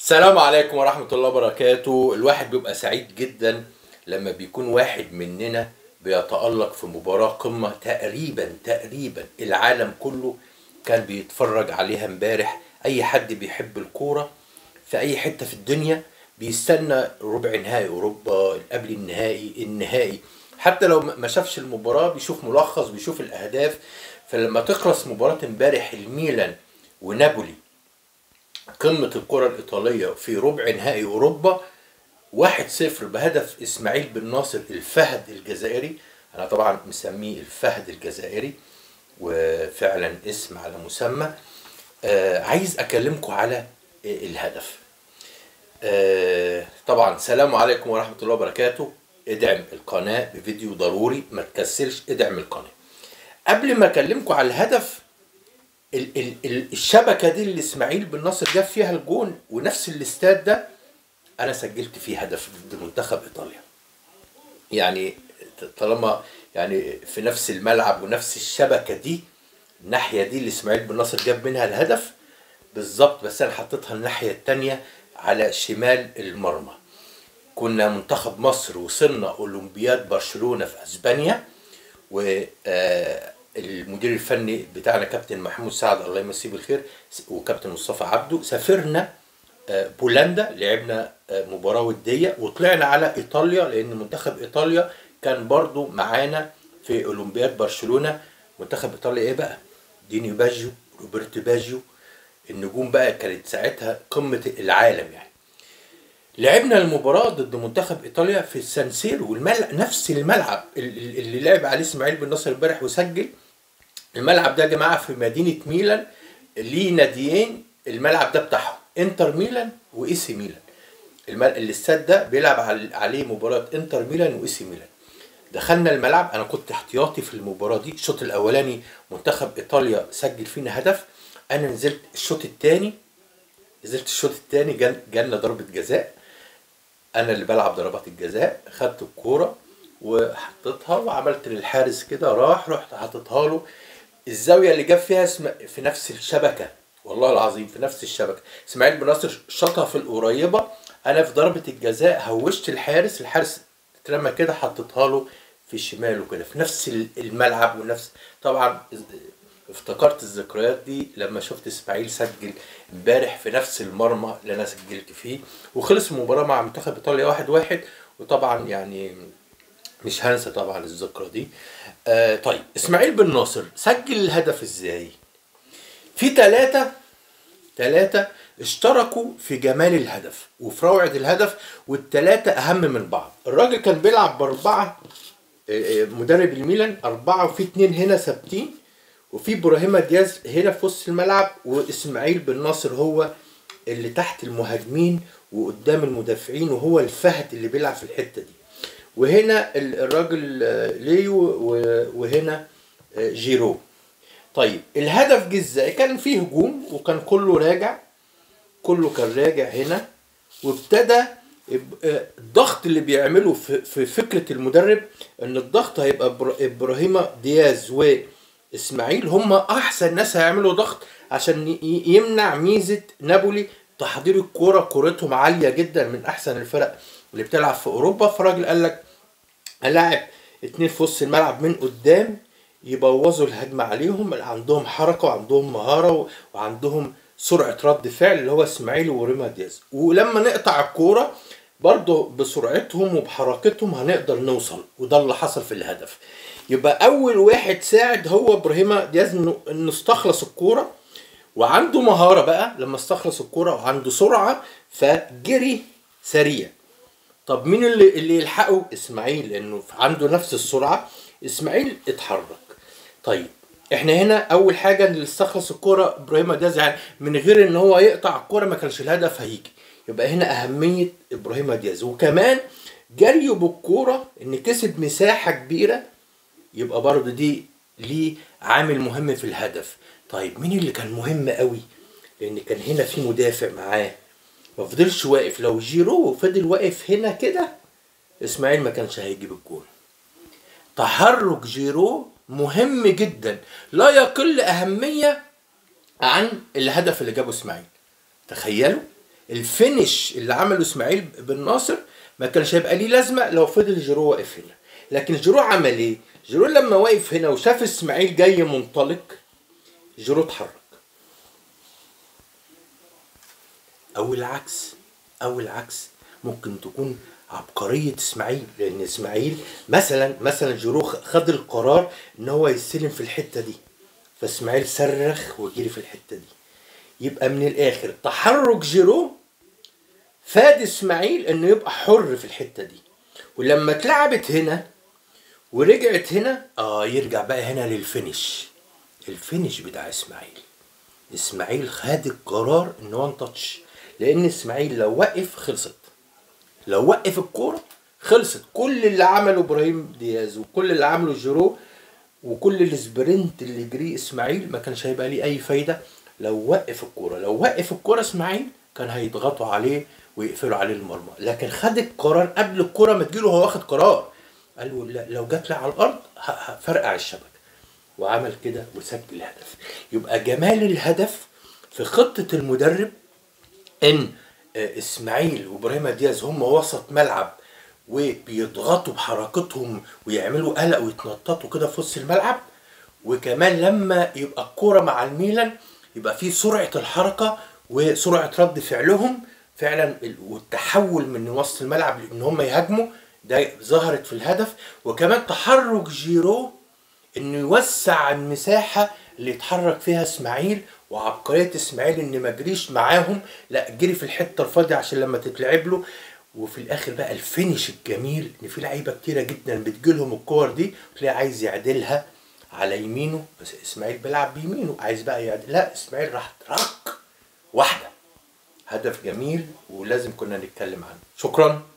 السلام عليكم ورحمة الله وبركاته الواحد بيبقى سعيد جدا لما بيكون واحد مننا بيتألق في مباراة قمة تقريبا تقريبا العالم كله كان بيتفرج عليها امبارح اي حد بيحب الكورة في اي حتة في الدنيا بيستنى ربع نهائي اوروبا قبل النهائي النهائي حتى لو ما شافش المباراة بيشوف ملخص بيشوف الاهداف فلما تخلص مباراة امبارح الميلان ونابولي قمة الكرة الإيطالية في ربع نهائي أوروبا واحد صفر بهدف إسماعيل بن ناصر الفهد الجزائري أنا طبعا مسميه الفهد الجزائري وفعلا اسم على مسمى آه عايز أكلمكم على آه الهدف آه طبعا سلام عليكم ورحمة الله وبركاته ادعم القناة بفيديو ضروري ما تكسلش ادعم القناة قبل ما أكلمكم على الهدف ال ال ال الشبكه دي اللي اسماعيل بن ناصر جاب فيها الجون ونفس الاستاد ده انا سجلت فيه هدف ضد منتخب ايطاليا يعني طالما يعني في نفس الملعب ونفس الشبكه دي الناحيه دي اللي اسماعيل بن ناصر جاب منها الهدف بالظبط بس انا حطيتها الناحيه التانية على شمال المرمى كنا منتخب مصر وصلنا اولمبياد برشلونه في اسبانيا و المدير الفني بتاعنا كابتن محمود سعد الله يمسيه بالخير وكابتن مصطفى عبده سافرنا بولندا لعبنا مباراه وديه وطلعنا على ايطاليا لان منتخب ايطاليا كان برضو معانا في اولمبياد برشلونه منتخب ايطاليا ايه بقى ديني باجيو روبرتو باجيو النجوم بقى كانت ساعتها قمه العالم يعني لعبنا المباراة ضد منتخب ايطاليا في السانسيرو والملعب نفس الملعب اللي لعب عليه اسماعيل بن ناصر امبارح وسجل الملعب ده يا جماعة في مدينة ميلان ليه ناديين الملعب ده بتاعهم انتر ميلان واي سي ميلان الاستاد ده بيلعب عليه مباراة انتر ميلان واي سي ميلان دخلنا الملعب انا كنت احتياطي في المباراة دي الشوط الاولاني منتخب ايطاليا سجل فينا هدف انا نزلت الشوط الثاني نزلت الشوط الثاني جالنا ضربة جزاء انا اللي بلعب ضربات الجزاء خدت الكوره وحطيتها وعملت للحارس كده راح رحت حاططها له الزاويه اللي جاب فيها اسم في نفس الشبكه والله العظيم في نفس الشبكه اسماعيل بن ناصر شاطها في القريبه انا في ضربه الجزاء هوشت الحارس الحارس اترمى كده حطيتها له في شماله كده في نفس الملعب ونفس طبعا افتكرت الذكريات دي لما شفت اسماعيل سجل امبارح في نفس المرمى اللي انا سجلت فيه وخلص المباراه مع منتخب ايطاليا واحد واحد وطبعا يعني مش هنسى طبعا الذكرى دي آه طيب اسماعيل بن ناصر سجل الهدف ازاي في ثلاثة ثلاثة اشتركوا في جمال الهدف وفي روعة الهدف والثلاثة أهم من بعض الراجل كان بيلعب بأربعة مدرب الميلان أربعة وفي اتنين هنا ثابتين وفي ابراهيم دياز هنا في وسط الملعب واسماعيل بن ناصر هو اللي تحت المهاجمين وقدام المدافعين وهو الفهد اللي بيلعب في الحته دي وهنا الراجل ليو وهنا جيرو طيب الهدف جه ازاي كان فيه هجوم وكان كله راجع كله كان راجع هنا وابتدى الضغط اللي بيعمله في فكره المدرب ان الضغط هيبقى ابراهيم دياز و اسماعيل هم احسن ناس هيعملوا ضغط عشان يمنع ميزه نابولي تحضير الكوره كورتهم عاليه جدا من احسن الفرق اللي بتلعب في اوروبا فراجل قال لك هلاعب اتنين في وسط الملعب من قدام يبوظوا الهجمه عليهم عندهم حركه وعندهم مهاره وعندهم سرعه رد فعل اللي هو اسماعيل وريما دياز ولما نقطع الكوره برضه بسرعتهم وبحركتهم هنقدر نوصل وده اللي حصل في الهدف يبقى اول واحد ساعد هو ابراهيم دياز انه استخلص الكوره وعنده مهاره بقى لما استخلص الكوره وعنده سرعه فجري سريع طب مين اللي اللي يلحقه اسماعيل لانه عنده نفس السرعه اسماعيل اتحرك طيب احنا هنا اول حاجه اللي استخلص الكوره ابراهيم دياز يعني من غير ان هو يقطع الكوره ما كانش الهدف هيجي يبقى هنا اهميه ابراهيم دياز وكمان جريه بالكوره ان كسب مساحه كبيره يبقى برضه دي ليه عامل مهم في الهدف طيب مين اللي كان مهم قوي لان كان هنا في مدافع معاه ما فضلش واقف لو جيرو فضل واقف هنا كده اسماعيل ما كانش هيجيب الجول تحرك جيرو مهم جدا لا يقل اهميه عن الهدف اللي جابه اسماعيل تخيلوا الفينش اللي عمله اسماعيل بن ناصر ما كانش هيبقى ليه لازمه لو فضل جيرو واقف هنا لكن جيرو عمل ايه جيرو لما واقف هنا وشاف اسماعيل جاي منطلق جيرو اتحرك او العكس او العكس ممكن تكون عبقرية اسماعيل لان اسماعيل مثلا مثلا جيرو خد القرار ان هو يستلم في الحتة دي فاسماعيل صرخ وجري في الحتة دي يبقى من الاخر تحرك جيرو فاد اسماعيل انه يبقى حر في الحتة دي ولما اتلعبت هنا ورجعت هنا اه يرجع بقى هنا للفينش الفينش بتاع اسماعيل اسماعيل خد القرار ان وان تاتش لان اسماعيل لو وقف خلصت لو وقف الكوره خلصت كل اللي عمله ابراهيم دياز وكل اللي عمله جيرو وكل السبرنت اللي جريه اسماعيل ما كانش هيبقى ليه اي فايده لو وقف الكوره لو وقف الكوره اسماعيل كان هيضغطوا عليه ويقفلوا عليه المرمى لكن خد القرار قبل الكوره ما تجيله هو واخد قرار قال له لا لو جت لي على الارض هفرقع الشبكه وعمل كده وسجل هدف يبقى جمال الهدف في خطه المدرب ان اسماعيل وابراهيم دياز هم وسط ملعب وبيضغطوا بحركتهم ويعملوا قلق ويتنططوا كده في وسط الملعب وكمان لما يبقى الكوره مع الميلان يبقى في سرعه الحركه وسرعه رد فعلهم فعلا والتحول من وسط الملعب ان هم يهاجموا ده ظهرت في الهدف وكمان تحرك جيرو انه يوسع المساحه اللي يتحرك فيها اسماعيل وعبقريه اسماعيل ان ما جريش معاهم لا جري في الحته الفاضيه عشان لما تتلعب له وفي الاخر بقى الفينش الجميل ان في لعيبه كتيره جدا بتجيلهم الكور دي تلاقي عايز يعدلها على يمينه بس اسماعيل بيلعب بيمينه عايز بقى يعدل لا اسماعيل راح ترك واحده هدف جميل ولازم كنا نتكلم عنه شكرا